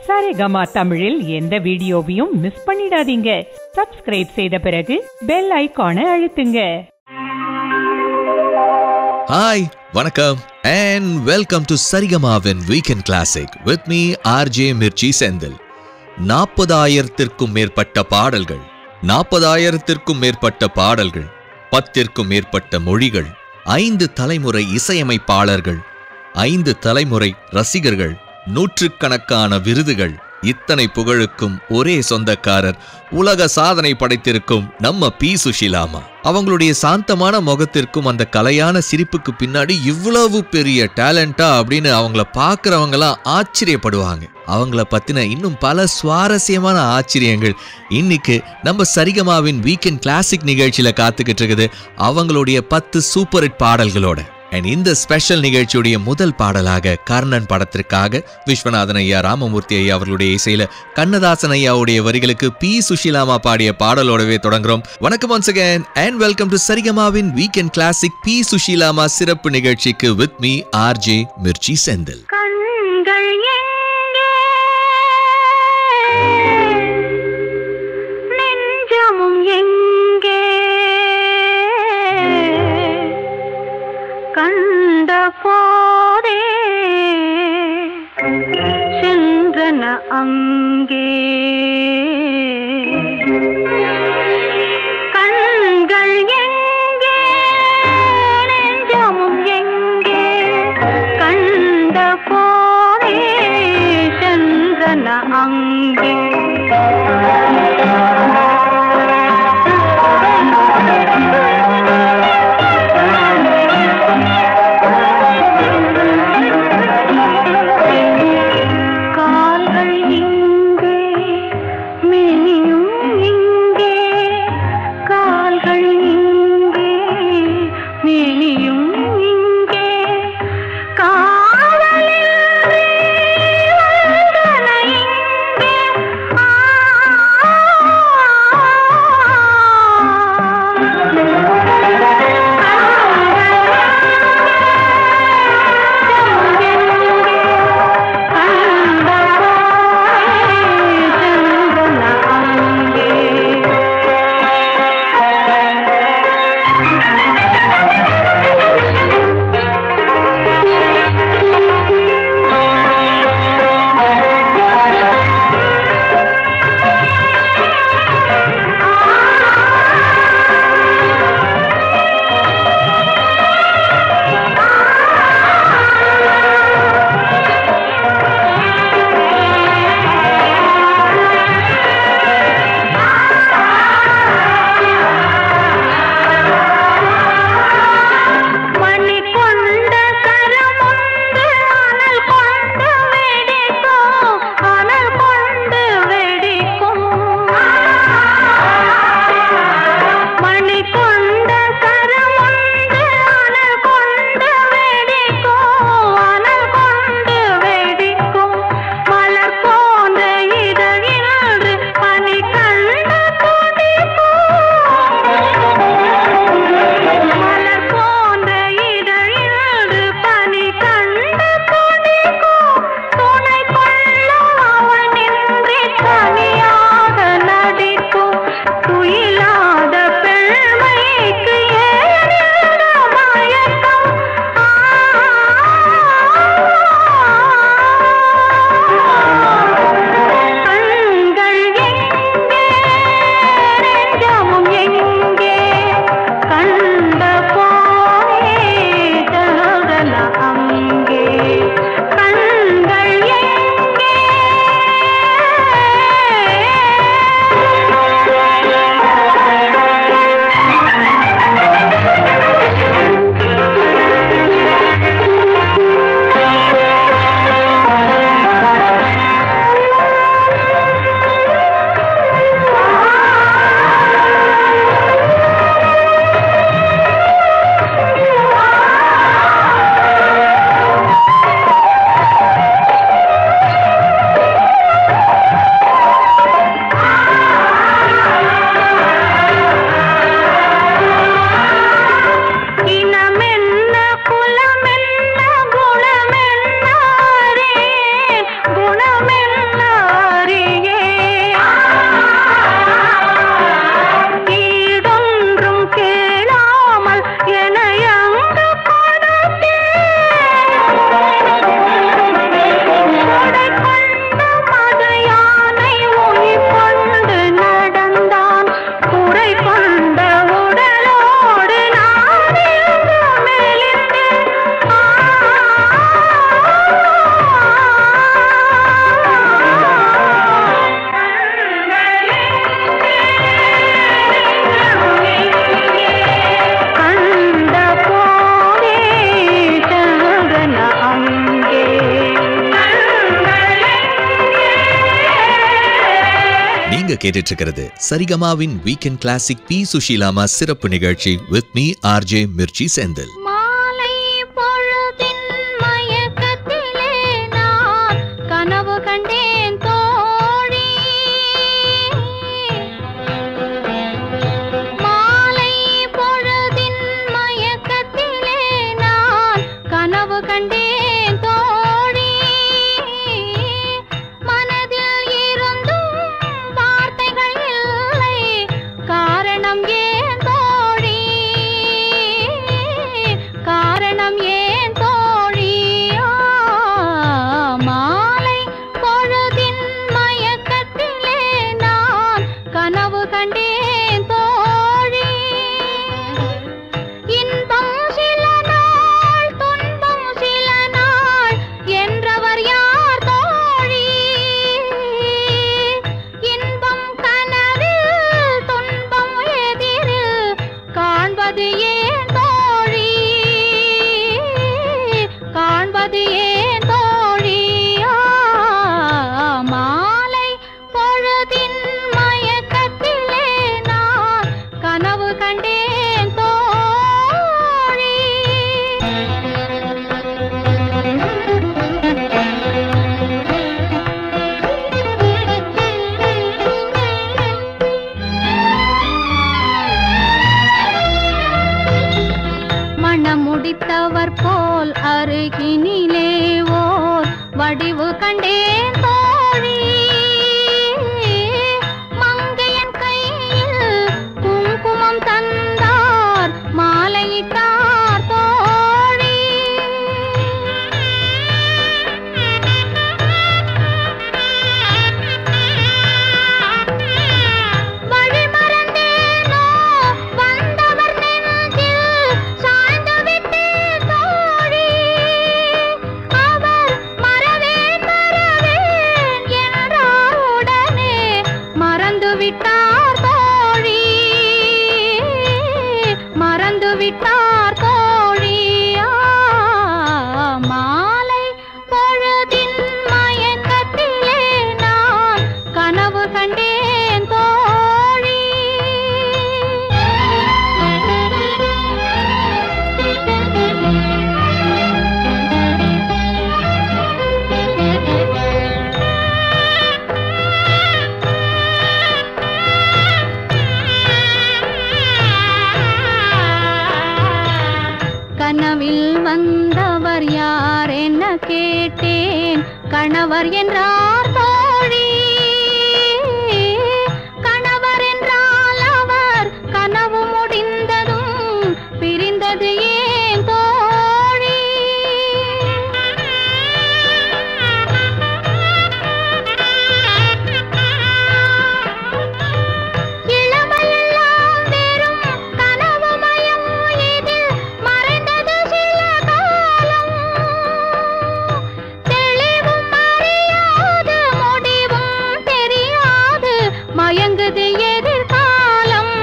சரிகமா தமிழில் எந்த வீடியோவையும் மிஸ் பண்ணிடாதீங்க சப்ஸ்கிரைப் செய்த பிறகு பெல் ஐகானை அழுத்துங்க ஹாய் வணக்கம் அண்ட் வெல்கம் டு சரிகமாவின் weekend classic with me RJ Mirchi Senthil நாற்பதாயிரத்திற்கும் மேற்பட்ட பாடல்கள் நாற்பதாயிரத்திற்கும் மேற்பட்ட பாடல்கள் பத்திற்கும் மேற்பட்ட மொழிகள் ஐந்து தலைமுறை இசையமைப்பாளர்கள் ஐந்து தலைமுறை ரசிகர்கள் நூற்றுக்கணக்கான விருதுகள் இத்தனை புகழுக்கும் ஒரே சொந்தக்காரர் உலக சாதனை படைத்திருக்கும் நம்ம பி சுஷிலாமா அவங்களுடைய சாந்தமான முகத்திற்கும் அந்த கலையான சிரிப்புக்கு பின்னாடி இவ்வளவு பெரிய டேலண்டா அப்படின்னு அவங்கள பார்க்கறவங்கலாம் ஆச்சரியப்படுவாங்க அவங்கள பத்தின இன்னும் பல சுவாரஸ்யமான ஆச்சரியங்கள் இன்னைக்கு நம்ம சரிகமாவின் வீக்கெண்ட் கிளாசிக் நிகழ்ச்சியில காத்துக்கிட்டு இருக்குது அவங்களுடைய பத்து சூப்பர் ஹிட் பாடல்களோட அண்ட் இந்த ஸ்பெஷல் நிகழ்ச்சியுடைய முதல் பாடலாக கர்ணன் படத்திற்காக விஸ்வநாதன் ஐயா ராமமூர்த்தி ஐயா அவர்களுடைய இசையில கண்ணதாசன் ஐயாவுடைய வரிகளுக்கு பி சுஷிலாமா பாடிய பாடலோடவே தொடங்குறோம் வணக்கம் once again and welcome to சரிகமாவின் வீக்கெண்ட் கிளாசிக் பி சுஷிலாமா சிறப்பு நிகழ்ச்சிக்கு with me RJ Mirchi Senthil கண்கள் எங்கே நெஞ்சமும் எங்கே கண்ட போதே சென்றன அங்கே கண்கள் எங்கே நெஞ்சமும் எங்கே கண்ட போதே சென்றன அங்கே கால்கள் இங்கே நீங்க கேட்டுட்டு இருக்கிறது சரிகமாவின் வீக்கெண்ட் கிளாசிக் பி சுஷீலாமா சிறப்பு நிகழ்ச்சி with me RJ Mirchi Senthil மாலை பொழுதின் மயக்கத்திலே நான் கனவு கண்டேன் தோழி மாலை பொழுதின் மயக்கத்திலே நான் கனவு கண்டேன் தோழி மனதில் இருந்தும் வார்த்தைகள் இல்லை காரணம் ஏன் தோழி காரணம் ஏன் தோழி ஆ, மாலை பொழுதின் மயக்கத்திலே நான் கனவு கண்டேன் தோழி இன்பம் சில நாள் துன்பம் சில நாள் என்றவர் யார் தோழி இன்பம் கனவில் துன்பம் எதிரில் காண்பது ஏன் தோழி காண்பது ஏன் தோழி ஆ, மாலை பொழுதின் மயக்கத்திலே நான் கனவு கண்டேன் தோழி மணம் முடித்தவர் போல் அருகினிலே ஓர் வடிவு கண்டேன் தோழி மங்கையன் கையில் குங்குமம் தந்தார் மாலையிட்டார் தோழி வழிமறந்தேனோ வந்தவர் நெஞ்சில் சாய்ந்து விட்டேன் தோழி அவர் மறவேன் மறவேன் என்றார் உடனே மறந்து விட்டார் தோழி மறந்து விட்டார் தோழி ஆ, மாலை பொழுதின் மயக்கத்திலே நான் கனவு கண்டேன் தோழி கனவில் வந்தவர் யார் என்ன கேட்டேன் கணவர் என்றார் தோழி கணவர் என்றால் அவர் கனவு முடிந்ததும் பிரிந்தது ஏன் தோழி இளமையெல்லாம் வெறும் கனவுமயம் இதில் மறைந்தது சில காலம் தெளிவும் அறியாது முடிவும் தெரியாது மயங்குது எதிர்காலம்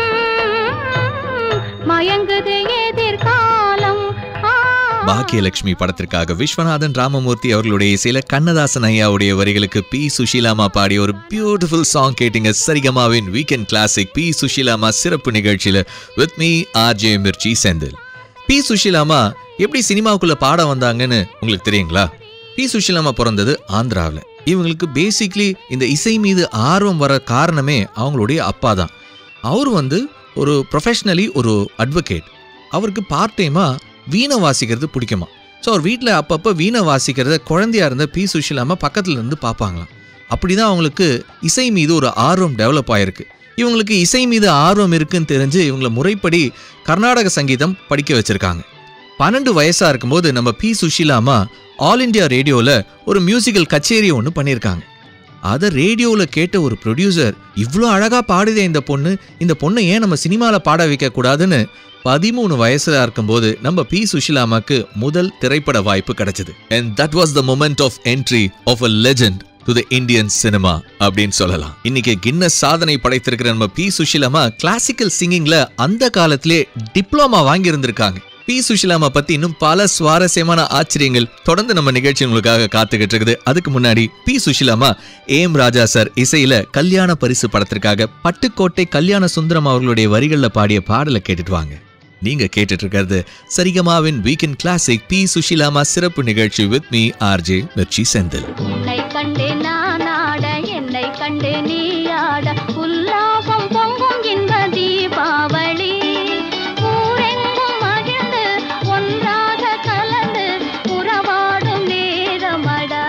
மயங்குது எதிர்காலம் ஆ. பாக்கியலட்சுமி படத்திற்காக விஸ்வநாதன் ராமமூர்த்தி அவர்களுடைய இசையில கண்ணதாசன் ஐயாவுடைய வரிகளுக்கு பி சுஷீலாமா பாடிய ஒரு பியூட்டிஃபுல் சாங் கேட்டீங்க சரிகமாவின் வீக்கெண்ட் கிளாசிக் பி சுஷீலாமா சிறப்பு நிகழ்ச்சியில with me RJ Mirchi Senthil P Sushilamma எப்படி சினிமாவுக்குள்ள பாட வந்தாங்கன்னு உங்களுக்கு தெரியுங்களா பி சுஷீலாமா பிறந்தது ஆந்திராவில் இவங்களுக்கு பேசிக்லி இந்த இசை மீது ஆர்வம் வர காரணமே அவங்களுடைய அப்பா தான் அவர் வந்து ஒரு ப்ரொஃபஷ்னலி ஒரு அட்வொகேட் அவருக்கு பார்ட் டைமாக வீணை வாசிக்கிறது பிடிக்குமா ஸோ அவர் வீட்டில் அப்பப்போ வீணை வாசிக்கிறத குழந்தையா இருந்த பி சுஷிலாமா பக்கத்துல இருந்து பார்ப்பாங்களாம் அப்படிதான் அவங்களுக்கு இசை மீது ஒரு ஆர்வம் டெவலப் ஆயிருக்கு இவங்களுக்கு இசை மீது ஆர்வம் இருக்குன்னு தெரிஞ்சு இவங்கள முறைப்படி கர்நாடக சங்கீதம் படிக்க வச்சிருக்காங்க பன்னெண்டு வயசா இருக்கும்போது நம்ம பி சுஷிலாமா ஆல் இந்தியா ரேடியோவில் ஒரு மியூசிக்கல் கச்சேரி ஒன்று பண்ணியிருக்காங்க அதை ரேடியோவில் கேட்ட ஒரு ப்ரொடியூசர் இவ்வளோ அழகா பாடுதே இந்த பொண்ணு இந்த பொண்ணை ஏன் நம்ம சினிமாவில் பாட வைக்க கூடாதுன்னு பதிமூணு வயசுல இருக்கும்போது நம்ம பி சுஷிலாமாக்கு முதல் திரைப்பட வாய்ப்பு கிடைச்சது and that was the moment of entry of a legend to the Indian cinema அப்படின்னு சொல்லலாம் இன்னைக்கு கின்னஸ் சாதனை படைத்திருக்கிற நம்ம பி சுஷிலாமா கிளாசிக்கல் சிங்கிங்ல அந்த காலத்திலே டிப்ளமா வாங்கி இருந்திருக்காங்க பி சுஷிலாமா பத்தி இன்னும் பல சுவாரஸ்யமான ஆச்சரியங்கள் தொடர்ந்து நம்ம நிகழ்ச்சி உங்களுக்காக காத்துக்கிட்டு இருக்குது அதுக்கு முன்னாடி பி சுஷிலாமா ஏம் ராஜா சார் இசையில கல்யாண பரிசு படத்திற்காக பட்டுக்கோட்டை கல்யாண சுந்தரம் அவர்களுடைய வரிகள்ல பாடிய பாடலை கேட்டுட்டு வாங்க நீங்க கேட்டுட்டு இருக்கிறது சரிகமாவின் வீக்கெண்ட் கிளாசிக் பி சுஷிலாமா சிறப்பு நிகழ்ச்சி with me RJ Mirchi Senthil உன்னை கண்டு நான் ஆட என்னை கண்டு நீ ஆட உல்லாசம் பொங்கும் இன்ப தீபாவளி ஊரெங்கும் மகிழ்ந்து ஒன்றாக கலந்து உறவாடும் நேரமடா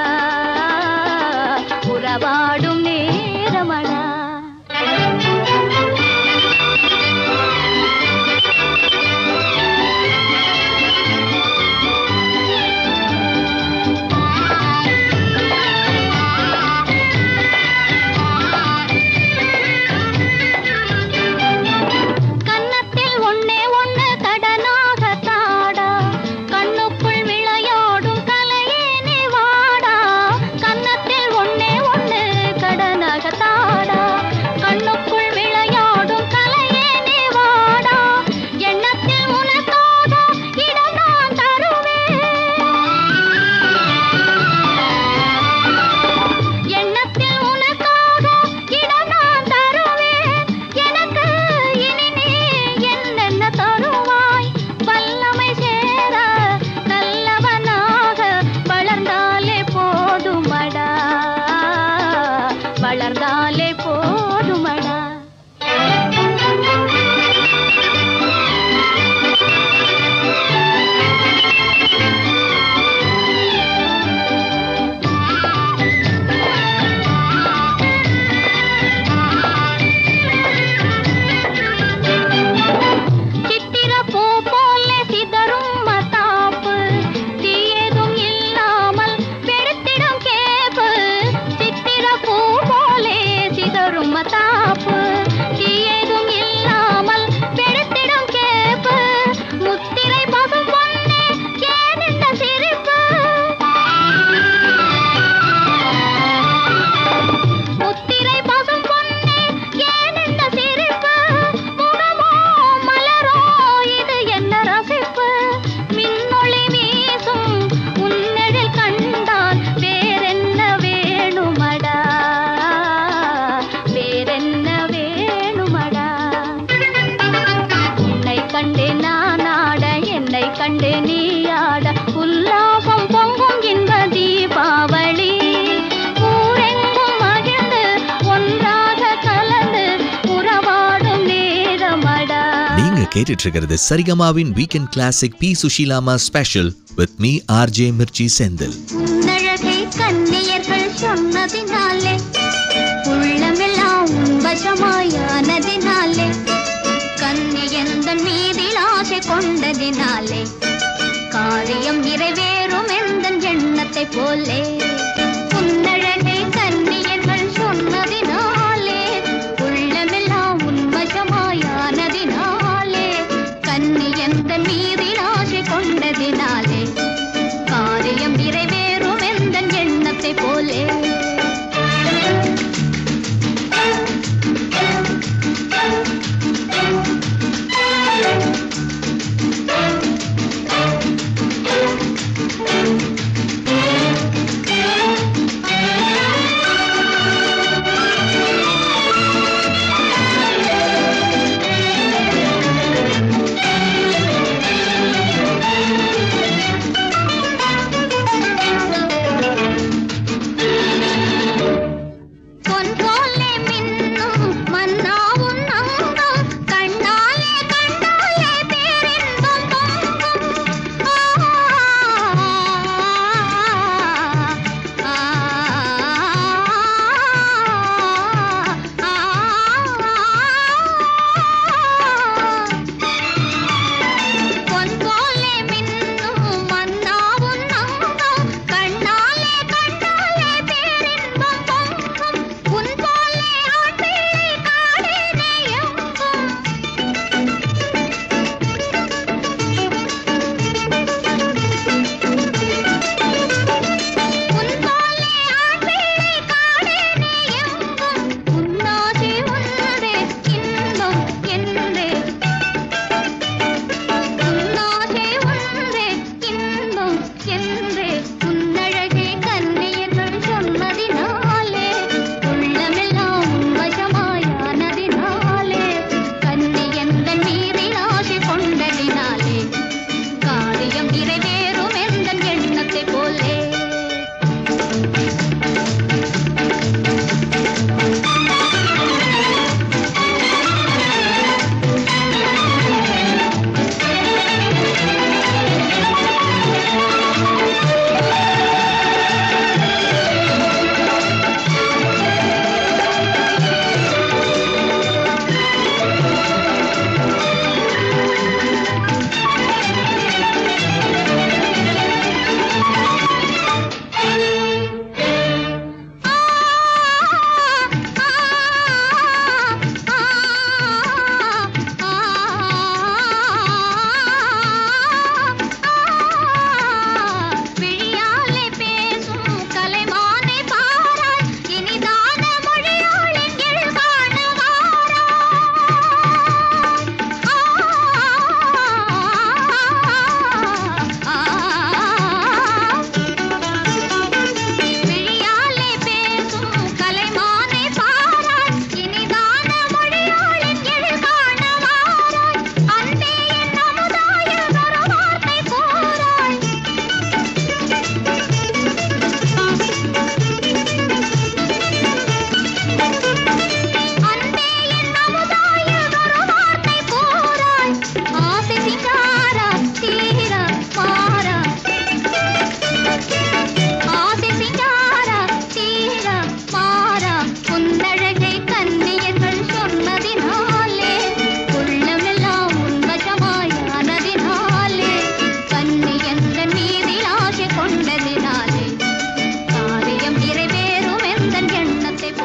உறவாடும் நேரமடா கன்னத்தில் ஒண்ணே ஒண்ணு கடனாக தாடா கண்ணுக்குள் விளையாடும் கலையே நீ வாடா கன்னத்தில் ஒண்ணே ஒண்ணு கடனாக தாடா கண்ணுக்குள் விளையாடும் கலையே நீ வாடா எண்ணத்தில் உனக்காக இடம் நான் தருவேன் எண்ணத்தில் உனக்காக இடம் நான் தருவேன் எனக்கு இனி நீ என்னென்ன தருவாய் வல்லமை சேர நல்லவனாக வளர்ந்தாலே போதுமடா வளர்ந்தாலே போதுமடா சித்திர பூ போல சிதறும் மத்தாப்பு தீயதும் இல்லாமல் பெருத்திடும் கேப்பு சித்திர பூ போலே சிதறும் மத்தாப்பு தீயதும் இல்லாமல் பெருத்திடும் கேப்பு முத்திரை பசும் பொன்னே ஏன் இந்த சிரிப்பு முத்திரை பசும் பொன்னே ஏன் இந்த சிரிப்பு முகமோ மலரோ இது என்ன ரசிப்பு மின்னொளி வீசும் உன்னெழில் கண்டால் வேறென்ன வேணுமடா வேறென்ன வேணுமடா உன்னை கண்டு நான் ஆட என்னை கண்டு நீ ஆட உல்லாசம் பொங்கும் இன்ப தீபாவளி ஊரெங்கும் மகிழ்ந்து ஒன்றாக கலந்து உறவாடும் நேரமடா நீங்க கேட்டுட்டு இருக்கிறது சரிகமாவின் weekend classic P சுஷிலாமா special with me RJ Mirchi Senthil உன்னழகை கண்ணியர்கள் சொன்னதினாலே உள்ளமெல்லாம் உன் வசமாயானதினாலே கன்னியந்தன் மீதில் ஆசை கொண்டதினாலே காரியம் நிறைவேறும் எந்தன் எண்ணத்தை போலே உன்னழகை கன்னியர்கள் சொன்னதினாலே உள்ளமெல்லாம் உன் வசமாயானதினாலே கன்னியந்தன் மீதில் ஆசை கொண்டதினாலே காரியம் நிறைவேறும் எந்தன் எண்ணத்தை போலே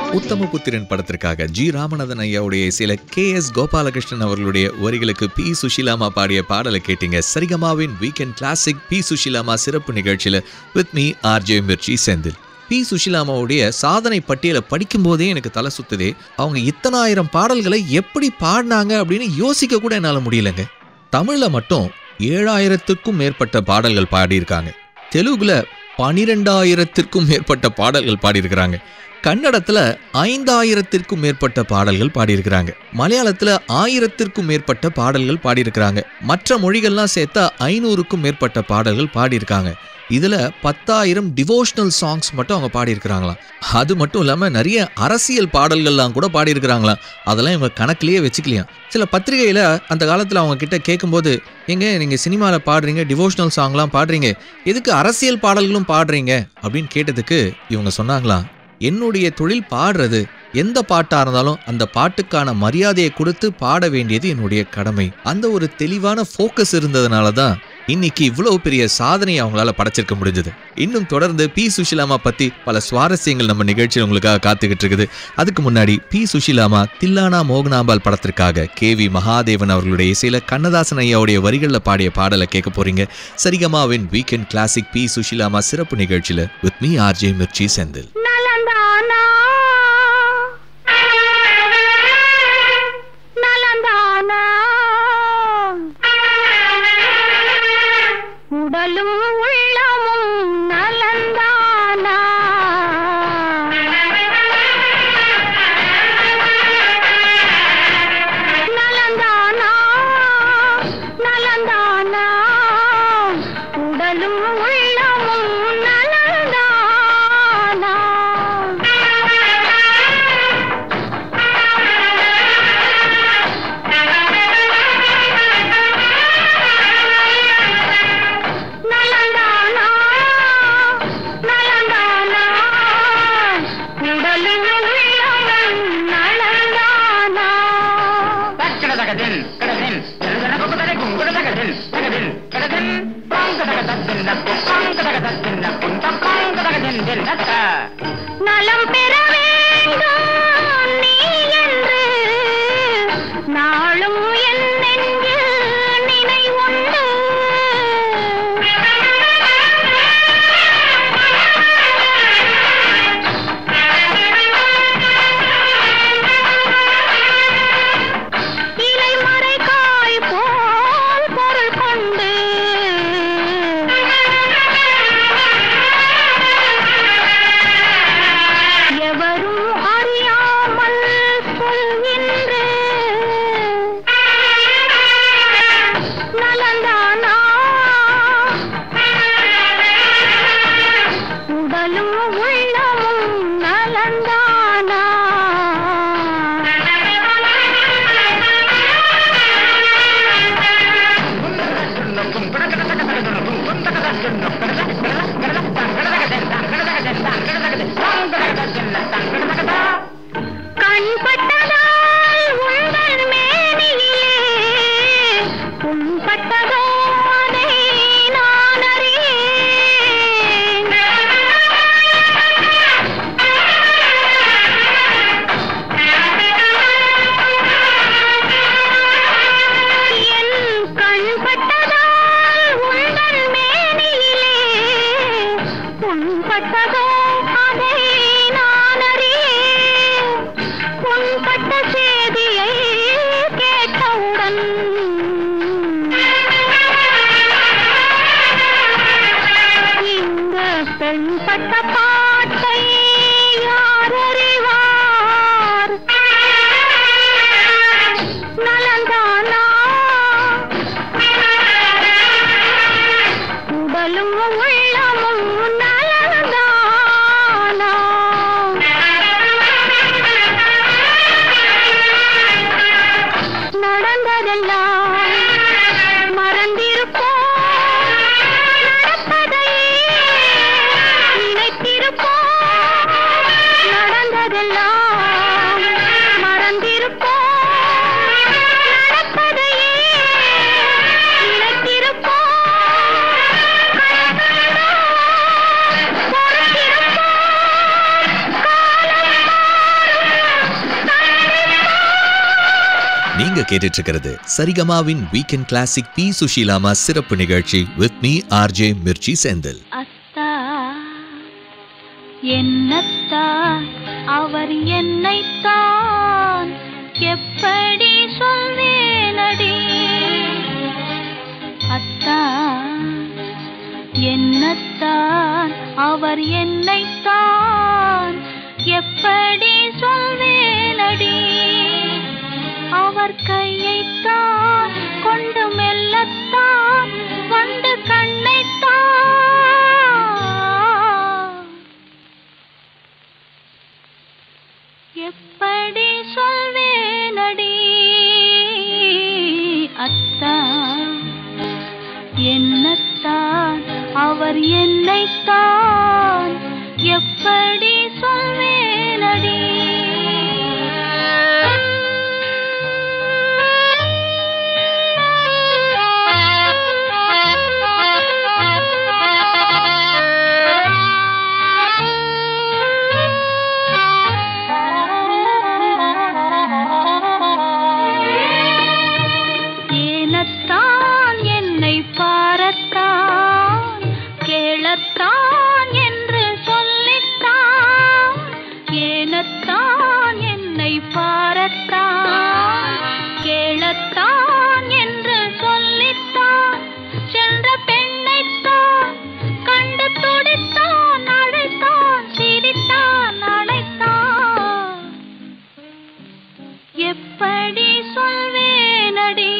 உத்தமபுத்திரன் படத்திற்காக ஜி ராமநாதன் ஐயாவுடைய சில கே எஸ் கோபாலகிருஷ்ணன் அவர்களுடைய வரிகளுக்கு பி சுஷிலாமா பாடிய பாடலை கேட்டீங்க சரிகமாவின் வீக்கெண்ட் கிளாசிக் பி சுஷிலாமா சிறப்பு நிகழ்ச்சியில with me RJ Mirchi Senthil P சுஷிலாமாவுடைய சாதனை பட்டியலை படிக்கும் போதே எனக்கு தலை சுத்துதே அவங்க இத்தனாயிரம் பாடல்களை எப்படி பாடினாங்க அப்படின்னு யோசிக்க கூட என்னால முடியலங்க தமிழ்ல மட்டும் ஏழாயிரத்துக்கும் மேற்பட்ட பாடல்கள் பாடியிருக்காங்க தெலுங்குல பனிரெண்டாயிரத்திற்கும் மேற்பட்ட பாடல்கள் பாடியிருக்கிறாங்க கன்னடத்துல ஐந்தாயிரத்திற்கும் மேற்பட்ட பாடல்கள் பாடியிருக்கிறாங்க மலையாளத்துல ஆயிரத்திற்கும் மேற்பட்ட பாடல்கள் பாடியிருக்கிறாங்க மற்ற மொழிகள்லாம் சேர்த்தா ஐநூறுக்கும் மேற்பட்ட பாடல்கள் பாடியிருக்காங்க இதுல பத்தாயிரம் டிவோஷனல் சாங்ஸ் மட்டும் அவங்க பாடியிருக்கிறாங்களாம் அது மட்டும் இல்லாம நிறைய அரசியல் பாடல்கள்லாம் கூட பாடியிருக்கிறாங்களாம் அதெல்லாம் இவங்க கணக்கிலேயே வச்சுக்கலையாம் சில பத்திரிகையில அந்த காலத்துல அவங்க கிட்ட கேட்கும்போது எங்க நீங்க சினிமால பாடுறீங்க டிவோஷனல் சாங்லாம் பாடுறீங்க எதுக்கு அரசியல் பாடல்களும் பாடுறீங்க அப்படின்னு கேட்டதுக்கு இவங்க சொன்னாங்களாம் என்னுடைய தொழில் பாடுறது எந்த பாட்டா இருந்தாலும் அந்த பாட்டுக்கான மரியாதையை கொடுத்து பாட வேண்டியது என்னுடைய கடமை அந்த ஒரு தெளிவான ஃபோக்கஸ் இருந்ததுனால தான் இன்னைக்கு இவ்வளவு பெரிய சாதனையை அவங்களால படைச்சிருக்க முடிஞ்சது இன்னும் தொடர்ந்து பி சுஷிலாமா பத்தி பல சுவாரஸ்யங்கள் நம்ம நிகழ்ச்சியில் உங்களுக்காக காத்துக்கிட்டு இருக்குது அதுக்கு முன்னாடி பி சுஷிலாமா தில்லானா மோகனாம்பாள் படத்திற்காக கே வி மகாதேவன் அவர்களுடைய இசையில கண்ணதாசன் ஐயாவுடைய வரிகளில் பாடிய பாடலை கேட்க போறீங்க சரிகமாவின் வீக்கெண்ட் கிளாசிக் பி சுஷிலாமா சிறப்பு நிகழ்ச்சியில with me RJ Mirchi Senthil நலந்தானா நலந்தானா உடலும் உள்ளமும் நலந்தானா நலந்தானா நலந்தானா உடலும் உள்ளமும் நலந்தானா நலந்தானா நலந்தானா உடலும் உள்ளமும் நலந்தானா தக்கடதகதின் கடதின் ஜனஜனகுதலை குங்குடதகதின் தகதின் கடதின் பாங்கதகதத்தின் நப்பு பாங்கதகதத்தின் நப்பும் தப்பாங்கதகதின் தின்னத்த நலம் பெற வேண்டும் நீ என்று நாளும் என் நெஞ்சில் நினைவுண்டு இலை மறைக்காய் போல் பொருள் கொண்டு நீங்க கேட்டுட்டு இருக்கிறது சரிகமாவின் வீக்கெண்ட் கிளாசிக் பி சுஷீலாமா சிறப்பு நிகழ்ச்சி with me RJ Mirchi Senthil அத்தா என்னத்தா அவர் என்னைத்தான் எப்படி சொல்வேனடி அத்தா என்னத்தான் அவர் என்னைத்தான் எப்படி சொல்வேனடி அவர் கையைத்தான் கொண்டு மெல்லத்தான் வந்து கண்ணைத்தான் எப்படி சொல்வேனடி அத்தா என்னத்தான் அவர் என்னைத்தான் எப்படி சொல்வேனடி ஏனத்தான் என்னை பாரத்தான் கேளத்தான் என்று சொல்லித்தான் ஏனத்தான் என்னை பாரத்தான் கேளத்தான் என்று சொல்லித்தான் சென்ற பெண்ணைத்தான் கண்டு துடித்தான் அழைத்தான் சிரித்தான் அழைத்தான் எப்படி சொல்வேனடி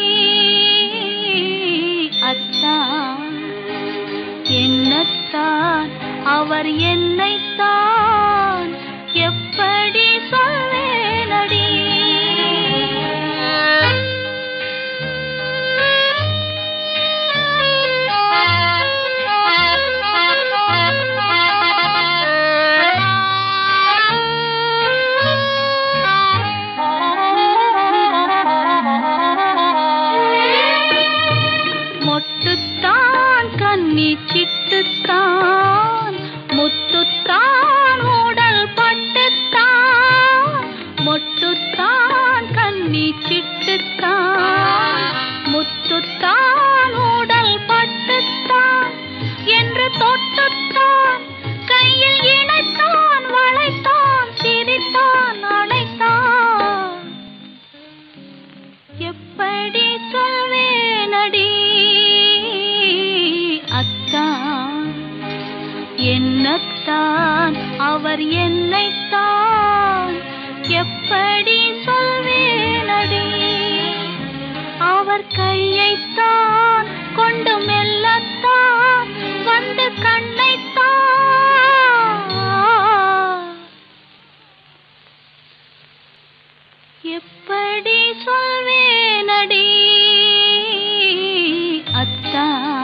அத்தான் என்னத்தான் அவர் என்னைத்தான் எப்படி சொல்வேனடி மொட்டுத்தான் கன்னி சிட்டுத்தான் முத்துத்தான் உடல் பட்டுத்தான் மொட்டுத்தான் கன்னி சிட்டுத்தான் முத்துத்தான் உடல் பட்டுத்தான் என்று தொட்டுத்தான் கையில் இணைத்தான் வளைத்தான் சிரித்தான் அணைத்தான் எப்படி சொல்வேனடி அத்தான் என்னத்தான் அவர் என்னைத்தான் எப்படி சொல்வேனடி அவர் கையைத்தான் கொண்டு மெல்லத்தான் வந்து கண்ணைத்தான் எப்படி சொல்வேனடி அத்தா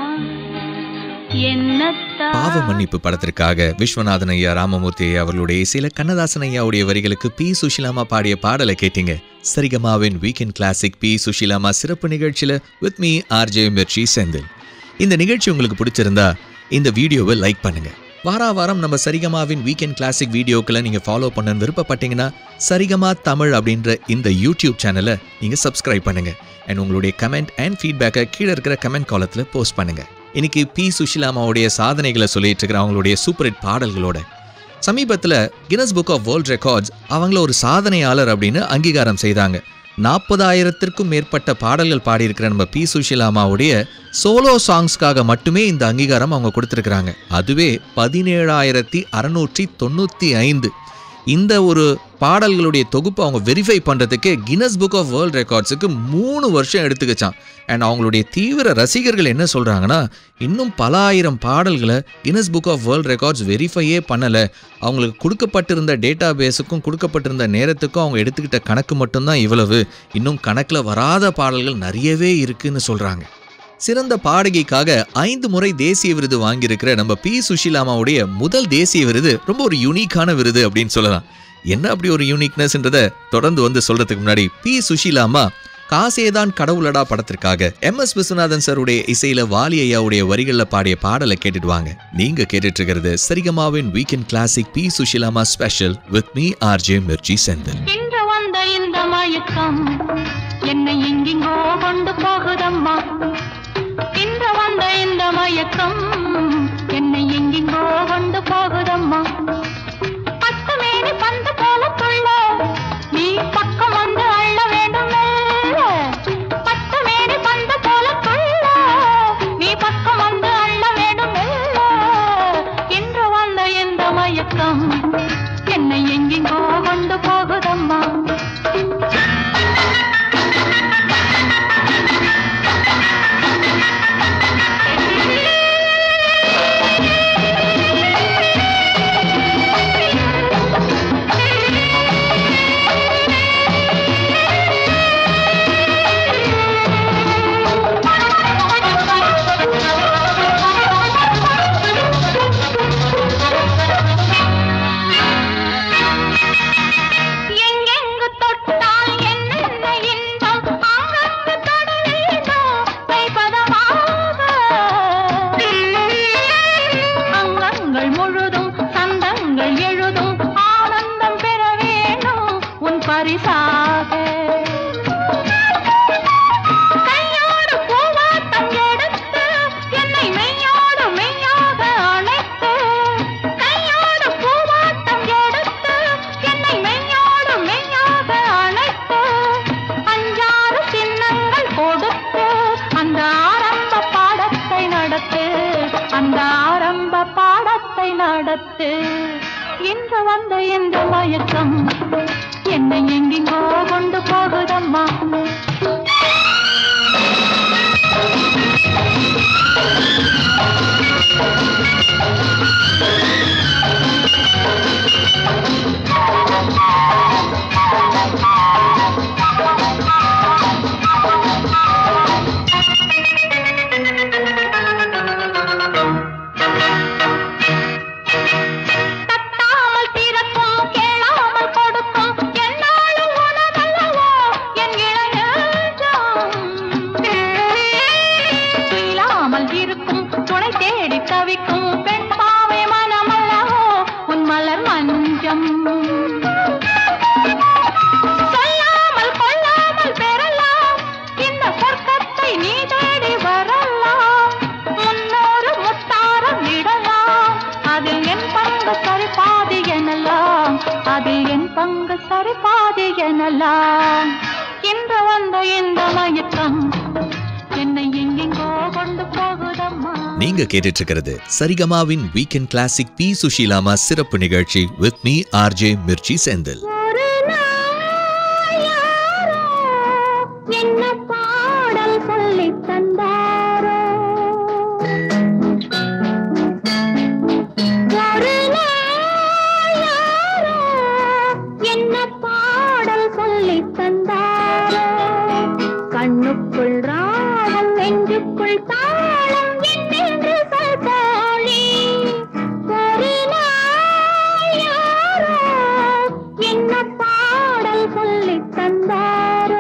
என்னத்தா பாவ மன்னிப்பு படத்திற்காக விஸ்வநாதன் ஐயா ராமமூர்த்தி ஐயா அவர்களுடைய சில கண்ணதாசன் ஐயாவுடைய வரிகளுக்கு பி சுஷிலாமா பாடிய பாடலை கேட்டீங்க சரிகமாவின் வீக்கெண்ட் கிளாசிக் பி சுஷிலாமா சிறப்பு நிகழ்ச்சியில with me RJ Mirchi Senthil இந்த நிகழ்ச்சி உங்களுக்கு பிடிச்சிருந்தா இந்த வீடியோவை லைக் பண்ணுங்க வாரா வாரம் நம்ம சரிகமாவின் வீக்கெண்ட் கிளாசிக் வீடியோக்களை நீங்க ஃபாலோ பண்ண விருப்பப்பட்டீங்கன்னா சரிகமா தமிழ் அப்படின்ற இந்த யூடியூப் சேனலை நீங்க சப்ஸ்கிரைப் பண்ணுங்க அண்ட் உங்களுடைய கமெண்ட் அண்ட் ஃபீட்பேக்கை கீழே இருக்கிற கமெண்ட் காலத்தில் போஸ்ட் பண்ணுங்க இன்னைக்கு பி சுஷிலாமாவுடைய சாதனைகளை சொல்லிட்டு இருக்கிற அவங்களுடைய சூப்பர் ஹிட் பாடல்களோட சமீபத்தில் Guinness book of world records அவங்கள ஒரு சாதனையாளர் அப்படின்னு அங்கீகாரம் செய்தாங்க நாற்பதாயிரத்திற்கும் மேற்பட்ட பாடல்கள் பாடியிருக்கிற நம்ம பி சுஷிலாமாவுடைய சோலோ சாங்ஸ்க்காக மட்டுமே இந்த அங்கீகாரம் அவங்க கொடுத்துருக்குறாங்க அதுவே பதினேழாயிரத்தி அறநூற்றி தொண்ணூற்றி ஐந்து இந்த ஒரு பாடல்களுடைய தொகுப்பு அவங்க வெரிஃபை பண்ணுறதுக்கு கின்னஸ் புக் ஆஃப் வேர்ல்ட் ரெக்கார்ட்ஸுக்கு மூணு வருஷம் எடுத்துக்கிச்சான் அண்ட் அவங்களுடைய தீவிர ரசிகர்கள் என்ன சொல்கிறாங்கன்னா இன்னும் பல ஆயிரம் பாடல்களை Guinness book of world records வெரிஃபையே பண்ணலை அவங்களுக்கு கொடுக்கப்பட்டிருந்த டேட்டா பேஸுக்கும் கொடுக்கப்பட்டிருந்த நேரத்துக்கும் அவங்க எடுத்துக்கிட்ட கணக்கு மட்டும்தான் இவ்வளவு இன்னும் கணக்கில் வராத பாடல்கள் நிறையவே இருக்குன்னு சொல்கிறாங்க சிறந்த பாடகிக்காக ஐந்து முறை தேசிய விருது வாங்கியிருக்கிற நம்ம பி சுஷிலாமாவுடைய முதல் தேசிய விருது ரொம்ப ஒரு யூனிக்கான விருது அப்படின்னு சொல்லலாம் என்ன அப்படி ஒரு யூனிக்னஸ்ன்றத தொடர்ந்து வந்து சொல்றதுக்கு முன்னாடி பி சுஷிலாமா காசேதான் கடவுளடா படத்திற்காக எம் எஸ் விஸ்வநாதன் சாருடைய இசையில வாலி ஐயாவுடைய வரிகள்ல பாடிய பாடலை கேட்டுட்டு வாங்க நீங்க கேட்டுட்டு இருக்கிறது சரிகமாவின் weekend classic P சுஷிலாமா special with me RJ Mirchi Senthil இன்று வந்த இந்த மயக்கம் என்னை எங்கெங்கோ கொண்டு போகுதம்மா இன்று வந்த இந்த மயக்கம் என்னை எங்கெங்கோ கொண்டு போகுதம்மா பத்து மேனி பந்து போல துள்ள நீ பக்கம் வந்து அள்ள வேண்டும் மெல்ல. பத்து மேனி பந்து போல துள்ள நீ பக்கம் வந்து அள்ள வேண்டும் மெல்ல. இன்று வந்த இந்த மயக்கம் என்னை எங்கெங்கோ கொண்டு போகுதம்மா எங்கெங்கு தொட்டால் என்னென்ன இன்பம் அங்கங்கு தொட வேண்டும் கைப்பதமாக அங்கங்கள் முழுதும் சந்தங்கள் எழுதும் ஆனந்தம் பெற வேணும் உன் பரிசாக கையோடு பூவாட்டம் எடுத்து என்னை மெய்யோடு மெய்யாக அழைத்து கையோடு பூவாட்டம் எடுத்து என்னை மெய்யோடு மெய்யாக அழைத்து அஞ்சாறு சின்னங்கள் கொடுத்து அந்த ஆரம்ப பாடத்தை நடத்து அந்த ஆரம்ப பாடத்தை நடத்து இன்று வந்த இந்த மயக்கம் என்னை எங்கெங்கோ கொண்டு போகுதம்மா தட்டாமல் திறக்கும் கேளாமல் கொடுக்கும் என்னாலும் உனதல்லவோ என் இளையஞ்சம் துயிலாமல் இருக்கும் துணை தேடி தவிக்கும் பெண் பாவை மனமல்லவோ உன் மலர் மஞ்சம் சொல்லாமல் கொள்ளாமல் பெறலாம் இந்த சொர்க்கத்தை நீ தேடி வரலாம் முன்னோரு முத்தாரம் இடலாம் அதில் என் பங்கு சரிபாதி எனலாம் அதில் என் பங்கு சரிபாதி எனலாம் இன்று வந்த இந்த மயக்கம் என்னை எங்கெங்கோ கொண்டு போகுதம்மா நீங்க கேட்டுட்டு இருக்கிறது சரிகமாவின் வீக்கெண்ட் கிளாசிக் பி சுஷீலாமா சிறப்பு நிகழ்ச்சி with me RJ Mirchi Senthil ஒரு நாள் யாரோ என்ன பாடல் சொல்லித் தந்தாரோ ஒரு நாள் யாரோ என்ன பாடல் சொல்லித் தந்தாரோ கண்ணுக்குள் ராகம் நெஞ்சுக்குள் தாளம் என்னென்று சொல்பாளி ஒரு நாள் யாரோ என்ன பாடல் சொல்லித் தந்தாரோ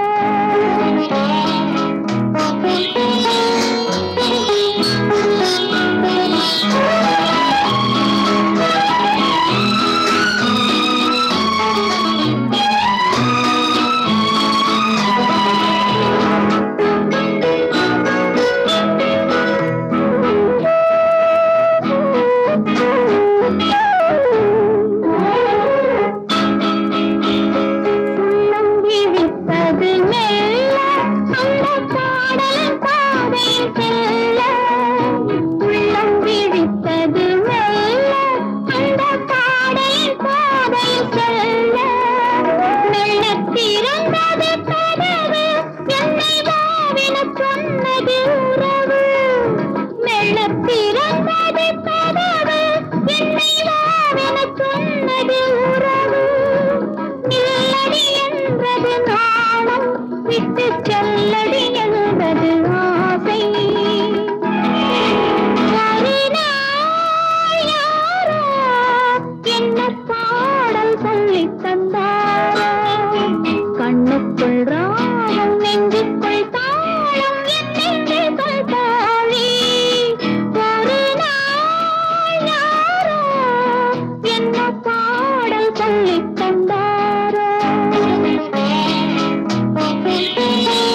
உள்ளம் விழித்தது மெல்ல அந்த பாடலின் பாதையில் செல்ல உள்ளம் விழித்தது மெல்ல அந்த பாடலின் பாதையில் செல்ல மெல்ல திறந்தது கதவு என்னை வாவென சொன்னது உறவு மெல்ல திறந்தது கதவு என்னை வாவென சொன்னது உறவு நில்லடி என்றது நாணம் விட்டு செல்லடி என்பது ஆசை ஒரு நாள் யாரோ என்ன பாடல் சொல்லித் தந்தாரோ கண்ணுக்குள் ராகம் நெஞ்சுக்குள் தாளம் என்னென்று சொல்பாளி ஒரு நாள் யாரோ என்ன பாடல் சொல்லித் தந்தாரோ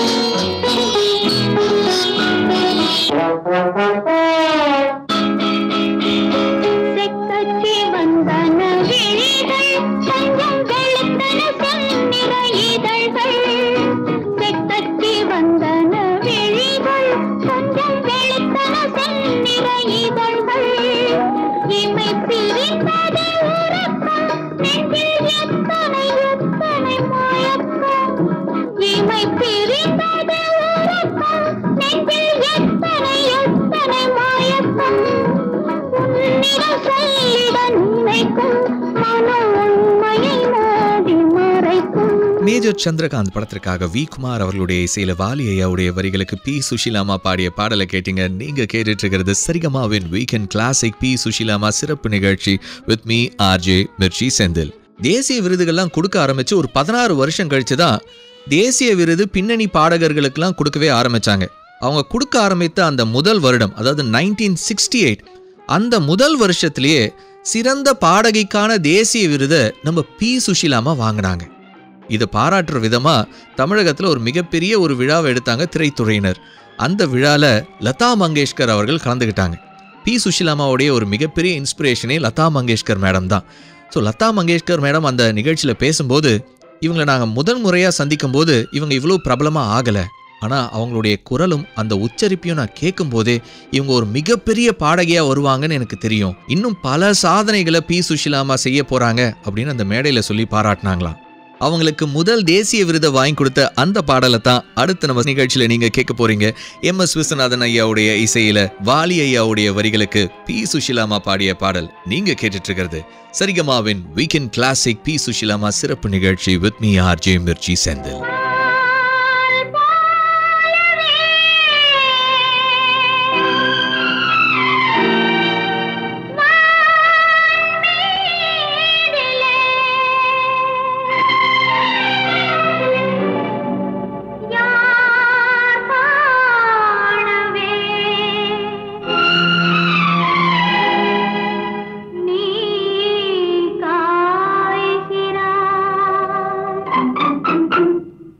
நெஞ்சில் எத்தனை எத்தனை மயக்கம் இமை பிரிந்தது உறக்கம் நெஞ்சில் எத்தனை எத்தனை மயக்கம் உன்னிடம் சொல்லிட நினைக்கும் மன உண்மையை மோதி மறைக்கும் மேஜர் சந்திரகாந்த் படத்திற்காக வி குமார் அவர்களுடைய இசையில வாலி ஐயாவுடைய வரிகளுக்கு பி சுஷிலாமா பாடிய பாடலை கேட்டீங்க நீங்க கேட்டுட்டு இருக்கிறது சரிகமாவின் வீக்கெண்ட் கிளாசிக் பி சுஷிலாமா சிறப்பு நிகழ்ச்சி with me RJ Mirchi Senthil தேசிய விருதுகள்லாம் கொடுக்க ஆரம்பிச்சு ஒரு பதினாறு வருஷம் கழிச்சு தான் தேசிய விருது பின்னணி பாடகர்களுக்கெல்லாம் கொடுக்கவே ஆரம்பிச்சாங்க அவங்க கொடுக்க ஆரம்பித்த அந்த முதல் வருடம் அதாவது நைன்டீன் சிக்ஸ்டி எயிட் அந்த முதல் வருஷத்திலேயே சிறந்த பாடகிக்கான தேசிய விருதை நம்ம பி சுஷிலாமா வாங்கினாங்க இதை பாராட்டுற விதமா தமிழகத்துல ஒரு மிகப்பெரிய ஒரு விழாவை எடுத்தாங்க திரைத்துறையினர் அந்த விழால லதா மங்கேஷ்கர் அவர்கள் கலந்துக்கிட்டாங்க பி சுஷிலாமாவுடைய ஒரு மிகப்பெரிய இன்ஸ்பிரேஷனே லதா மங்கேஷ்கர் மேடம் தான் ஸோ லதா மங்கேஷ்கர் மேடம் அந்த நிகழ்ச்சியில் பேசும்போது இவங்களை நாங்கள் முதல் முறையாக சந்திக்கும் போது இவங்க இவ்வளோ பிரபலமாக ஆகலை ஆனால் அவங்களுடைய குரலும் அந்த உச்சரிப்பையும் நான் கேட்கும்போதே இவங்க ஒரு மிகப்பெரிய பாடகியாக வருவாங்கன்னு எனக்கு தெரியும் இன்னும் பல சாதனைகளை பி சுஷிலாமா செய்ய போகிறாங்க அப்படின்னு அந்த மேடையில் சொல்லி பாராட்டினாங்களாம் அவங்களுக்கு முதல் தேசிய விருதை வாங்கி கொடுத்த அந்த பாடலை தான் அடுத்த நம்ம நிகழ்ச்சியில நீங்க கேட்க போறீங்க எம் எஸ் விஸ்வநாதன் ஐயாவுடைய இசையில வாலி ஐயாவுடைய வரிகளுக்கு பி சுஷிலாமா பாடிய பாடல் நீங்க கேட்டுட்டு இருக்கிறது சரிகமாவின் வீக்கெண்ட் கிளாசிக் பி சுஷிலாமா சிறப்பு நிகழ்ச்சி with me R J Mirchi Senthil நீ காய்கிறாய்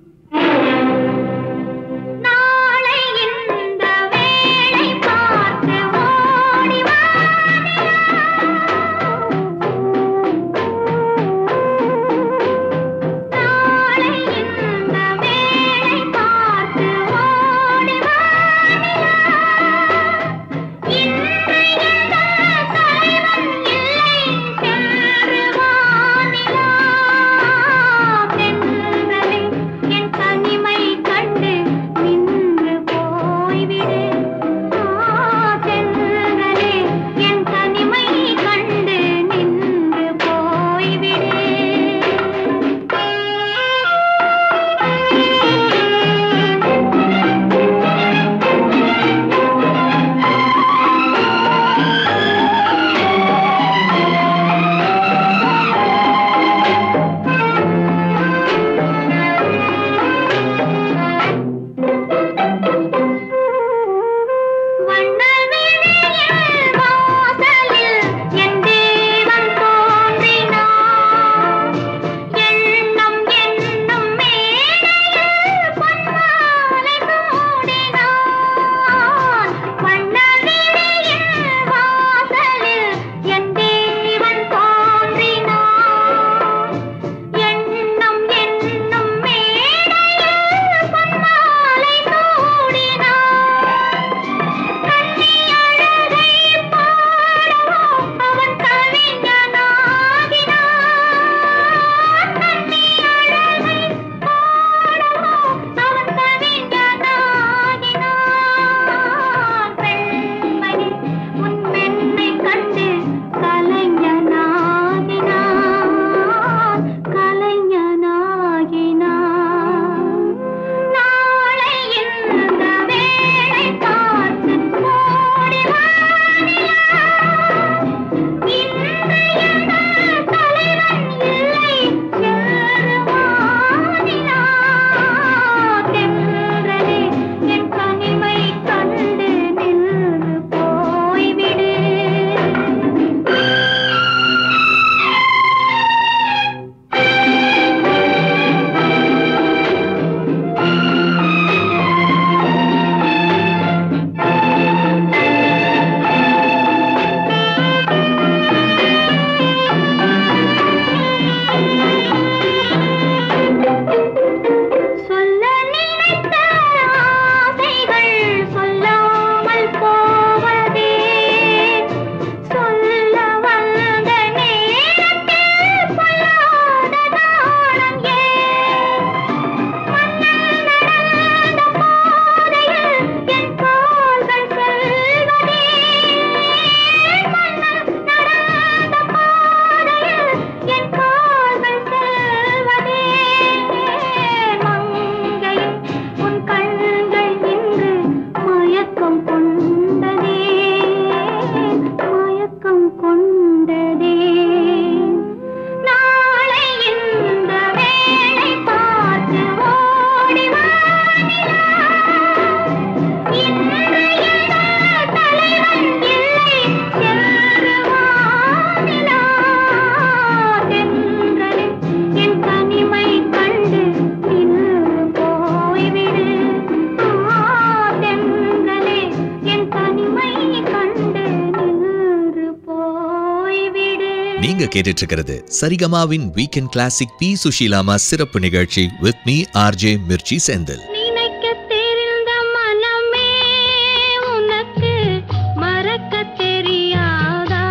நீங்க கேட்டுட்டு இருக்கிறது சரிகமாவின் வீக்கெண்ட் கிளாசிக் பி சுஷீலாமா சிறப்பு நிகழ்ச்சி with me RJ Mirchi Senthil நினைக்க தெரிந்த மனமே உனக்கு மறக்க தெரியாதா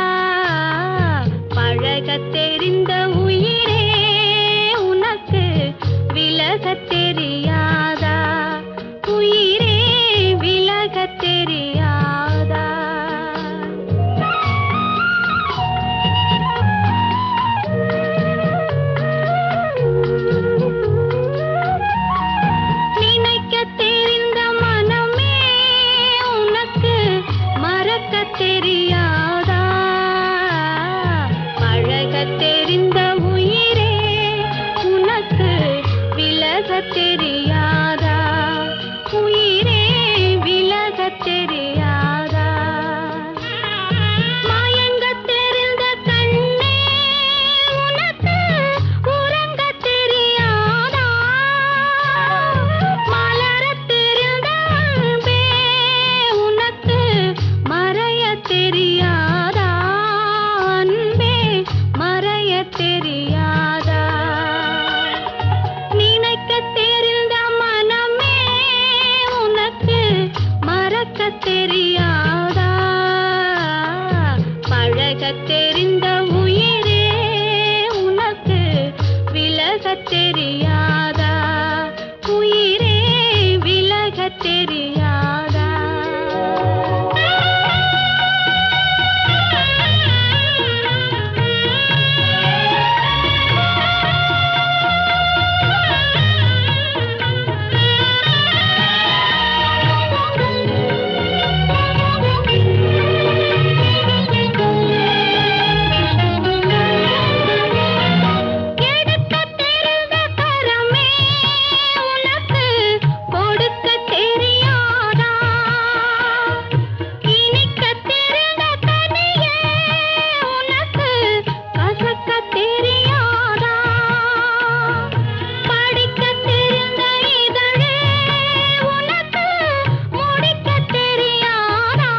பழக தெரிந்த உயிரே உனக்கு விலக தெரியாதா உயிரே விலக தெரியாதா நினைக்க தெரிந்த மனமே உனக்கு மறக்க தெரியாதா பழக தெரிந்த உயிரே உனக்கு விலக தெரியாதா உயிரே விலக தெரியாதா மயங்க தெரிந்த கண்ணே உனக்கு உறங்க தெரியாதா மலர தெரிந்த அன்பே உனக்கு மறைய தெரியாதா அன்பே மறைய தெரியாதா நினைக்க தெரிந்த மனமே உனக்கு மறக்க தெரியாதா பழக தெரிந்த உயிரே உனக்கு விலக தெரியாதா உயிரே விலக தெரியாதா எடுக்க தெரிந்த கரமே உனக்கு கொடுக்க தெரியாதா இனிக்க தெரிந்த கனியே உனக்கு கசக்க தெரியாதா படிக்க தெரிந்த இதழே உனக்கு முடிக்க தெரியாதா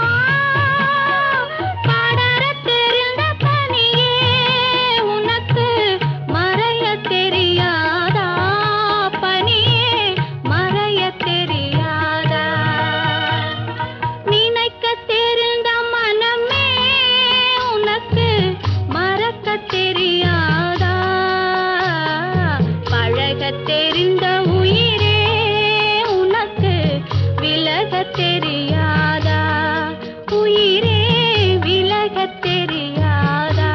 படர தெரிந்த பனியே உனக்கு மறைய தெரியாதா பனியே மறைய தெரியாதா நினைக்க தெரிந்த மனமே உனக்கு மறக்க தெரியாதா பழக தெரிந்த உயிரே உனக்கு விலக தெரியாதா உயிரே விலக தெரியாதா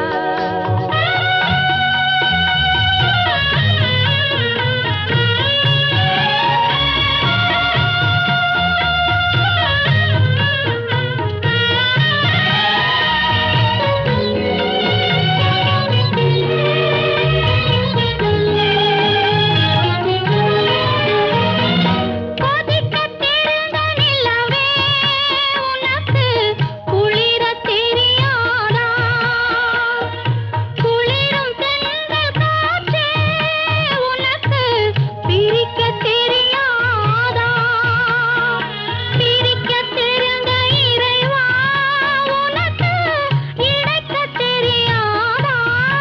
கொதிக்க தெரிந்த நிலவே உனக்கு குளிர தெரியாதா குளிரும் தென்றல் காற்றே உனக்கு பிரிக்க தெரியாதா பிரிக்க தெரிந்த இறைவா உனக்கு இணைக்க தெரியாதா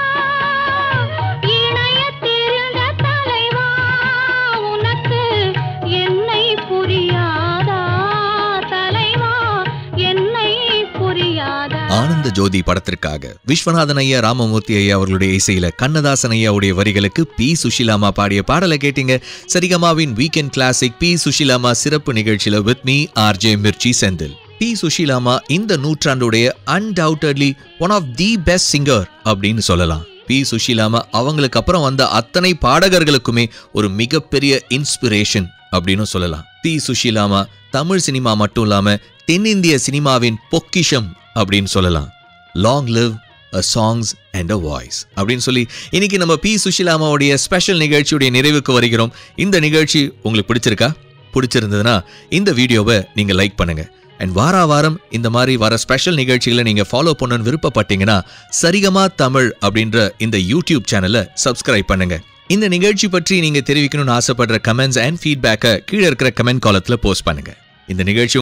இணைய தெரிந்த தலைவா உனக்கு என்னை புரியாதா தலைவா என்னை புரியாதா ஆனந்த ஜோதி படத்திற்காக விஸ்வநாதன் ஐயா ராமமூர்த்தி ஐயா அவர்களுடைய இசையில கண்ணதாசன் ஐயாவுடைய வரிகளுக்கு பி சுஷிலாமா பாடிய பாடலை கேட்டீங்க சரிகமாவின் வீக்கெண்ட் கிளாசிக் பி சுஷிலாமா சிறப்பு நிகழ்ச்சியில with me RJ Mirchi Senthil P சுஷிலாமா இந்த நூற்றாண்டுடைய undoubtedly one of the best singer அப்படின்னு சொல்லலாம் பி சுஷிலாமா அவங்களுக்கு அப்புறம் வந்த அத்தனை பாடகர்களுக்குமே ஒரு மிகப்பெரிய இன்ஸ்பிரேஷன் அப்படின்னு சொல்லலாம் பி சுஷிலாமா தமிழ் சினிமா மட்டும் இல்லாம தென்னிந்திய சினிமாவின் பொக்கிஷம் அப்படின்னு சொல்லலாம் long live uh songs and uh voice அப்படின்னு சொல்லி இன்னைக்கு நம்ம பி சுஷிலாமாவுடைய ஸ்பெஷல் நிகழ்ச்சியுடைய நிறைவுக்கு வருகிறோம் இந்த நிகழ்ச்சி உங்களுக்கு பிடிச்சிருக்கா பிடிச்சிருந்ததுன்னா இந்த வீடியோவை நீங்க லைக் பண்ணுங்க அண்ட் வாரா வாரம் இந்த மாதிரி வர ஸ்பெஷல் நிகழ்ச்சிகளை நீங்க ஃபாலோ பண்ணணும்னு விருப்பப்பட்டீங்கன்னா சரிகமா தமிழ் அப்படின்ற இந்த யூடியூப் சேனலை சப்ஸ்கிரைப் பண்ணுங்க இந்த நிகழ்ச்சி பற்றி நீங்க தெரிவிக்கணும்னு ஆசைப்படுற கமெண்ட்ஸ் அண்ட் ஃபீட்பேக்கை கீழே இருக்கிற கமெண்ட் காலத்துல போஸ்ட் பண்ணுங்க இந்த நிகழ்ச்சி